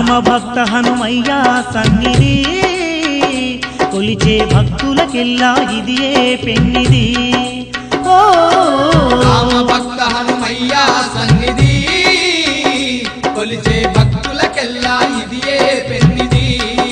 రామభక్త హనుమయ్య సన్నిధి కొలిచే భక్తులకెల్లా ఇదియే పెన్నిది ఓ రామ భక్త హనుమయ్య సన్నిధి కొలిచే భక్తులకెల్లా ఇదియే పెన్నిది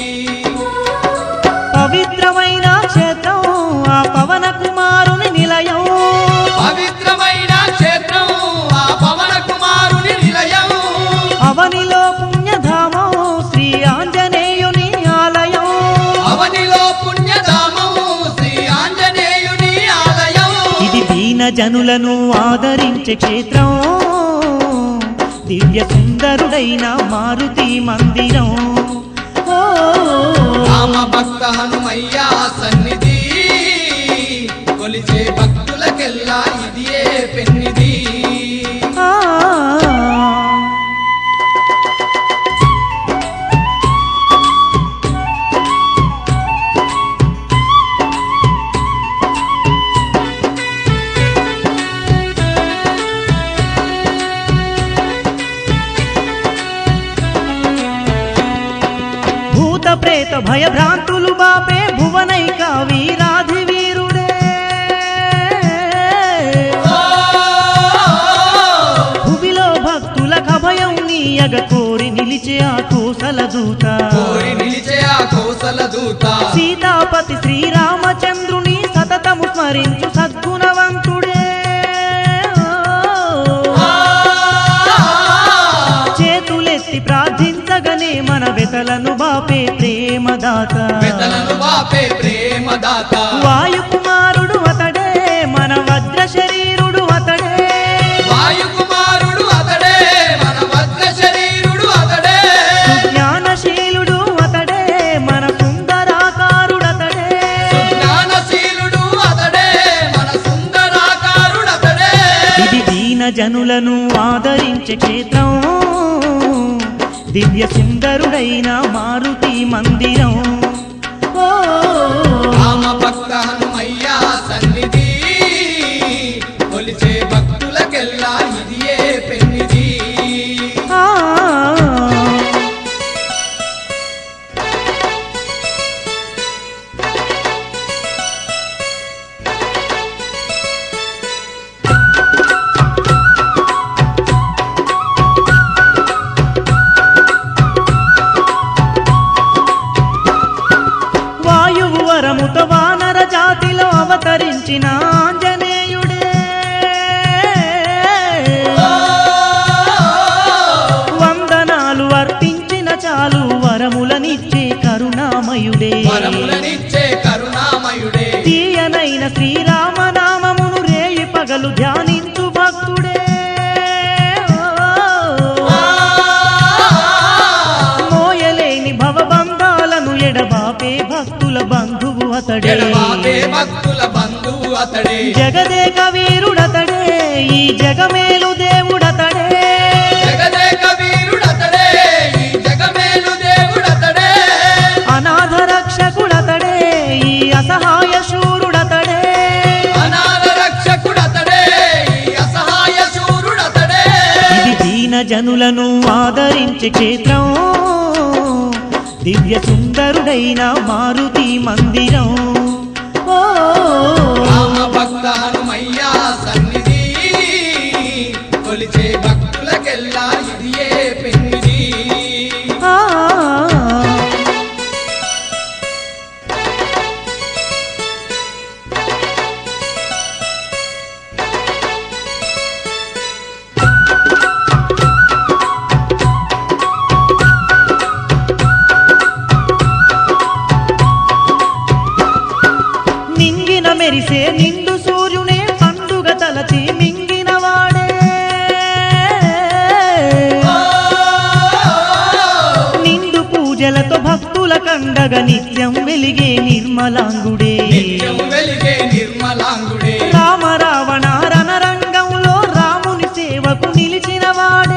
పవిత్రమైన క్షేత్రం ఆ పవన కుమారుని నిలయం పవిత్రమైన క్షేత్రం ఆ పవన కుమారుని నిలయం అవనిలో పుణ్యధామం శ్రీ ఆంజనేయుని ఆలయం అవనిలో పుణ్యధామం శ్రీ ఆంజనేయుని ఆలయం ఇది దీన జనులను ఆదరించే క్షేత్రం దివ్య సుందరుడైన మారుతి మందిరం ఓ రామ భక్త హనుమయ్య సన్నిధి కొలిచే భక్తులకెల్లా ఇదియే పెన్నిది ఆ. భూత ప్రేత భయభ్రాంతులు బాపే భువనైక వీరాధి వీరుడే భువిలో భక్తుల కభయం నీయగ కోరి నిలిచే ఆ కోసల దూత కోరి నిలిచే ఆ కోసల దూత సీతాపతి శ్రీరామచంద్రుని సతతము స్మరించు సద్గుణవంతుడే చేతులెత్తి ప్రార్థించగనే మన వెతలను బాపే ప్రేమదాత పెదలను వాపే ప్రేమదాత వాయుకుమారుడు అతడే మన వజ్ర శరీరుడు అతడే వాయుకుమారుడు అతడే మన వజ్ర శరీరుడు అతడే జ్ఞానశీలుడు అతడే మన సుందరాకారుడు అతడే జ్ఞానశీలుడు అతడే మన సుందరాకారుడు అతడే ఇది దీన జనులను ఆదరించే క్షేత్రం దివ్య సుందరుడైన మారుతి మందిరం ఓ రామ భక్త హనుమయ్య సన్నిధి కొలిచే భక్తులకెల్లా ఇదియే పెన్నిది ఆ. వాయువు వరముతో వానర జాతిలో అవతరించిన ఆంజనేయుడే వందనాలు అర్పించిన చాలు వరములనిచ్చే కరుణామయుడే వరములనిచ్చే కరుణామయుడే తీయనైన శ్రీరామనామమును రేయి పగలు ధ్యానించు భక్తుడే మోయలేని భవబంధాలను ఎడబాపే భక్తుల బంధువు అతడే ఎడబాపే భక్తుల బంధువు అతడే జగదేక వీరుడతడే ఈ జగమేలు దేవుడతడే జగదేక వీరుడతడే ఈ జగమేలు దేవుడతడే అనాథ రక్షకుడతడే ఈ అసహాయ శూరుడతడే అనాథ రక్షకుడతడే ఈ అసహాయ శూరుడతడే ఇది దీన జనులను ఆదరించే క్షేత్రం దివ్య సుందరుడైన మారుతి మందిరం ఓ రామ భక్త హనుమయ్య సన్నిధి కొలిచే భక్తులకెల్లా ఇదియే పెన్నిది ఆ. నింగిన మెరిసే నిండు సూర్యునే పండుగ తలచి మింగిన వాడే నిండు పూజలతో భక్తుల కండగ నిత్యం వెలిగే నిర్మలాంగుడే నిత్యం వెలిగే నిర్మలాంగుడే రామ రావణ రణరంగంలో రాముని సేవకు నిలిచిన వాడే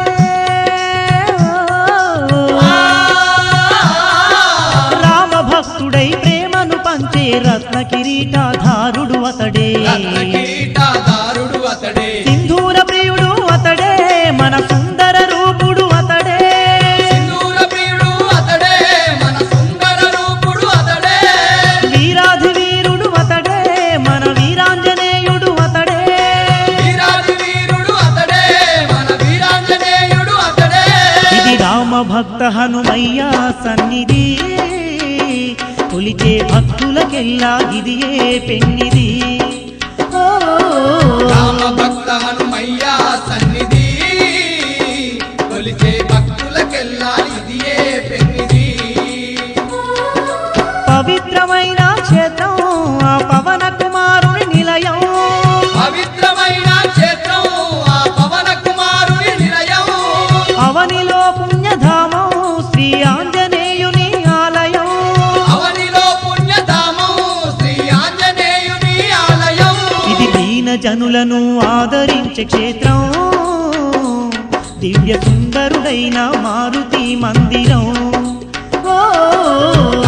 రామ భక్తుడై ప్రేమను పంచే రత్న కిరీటాధారుడు అతడే రత్న కిరీటదారుడు అతడే సింధూర ప్రియుడు అతడే మన సుందర రూపుడు అతడే సింధూర ప్రియుడు రామభక్త హనుమయ్య సన్నిధి కొలిచే భక్తులకెల్లా ఇదియే పెన్నిది ఓ రామ భక్త హనుమయ్య సన్నిధి కొలిచే భక్తులకెల్లా ఇదియే పెన్నిది పవిత్రమైన క్షేత్రం ఆ పవన కుమారుని నిలయం పవిత్రమైన క్షేత్రం ఆ పవన కుమారుని నిలయం అవనిలో పుణ్యధామం శ్రీ ఆంజనేయుని ఆలయం అవనిలో పుణ్యధామం శ్రీ ఆంజనేయుని ఆలయం ఇది దీన జనులను ఆదరించే క్షేత్రం దివ్య సుందరుడైన మారుతి మందిరం ఓ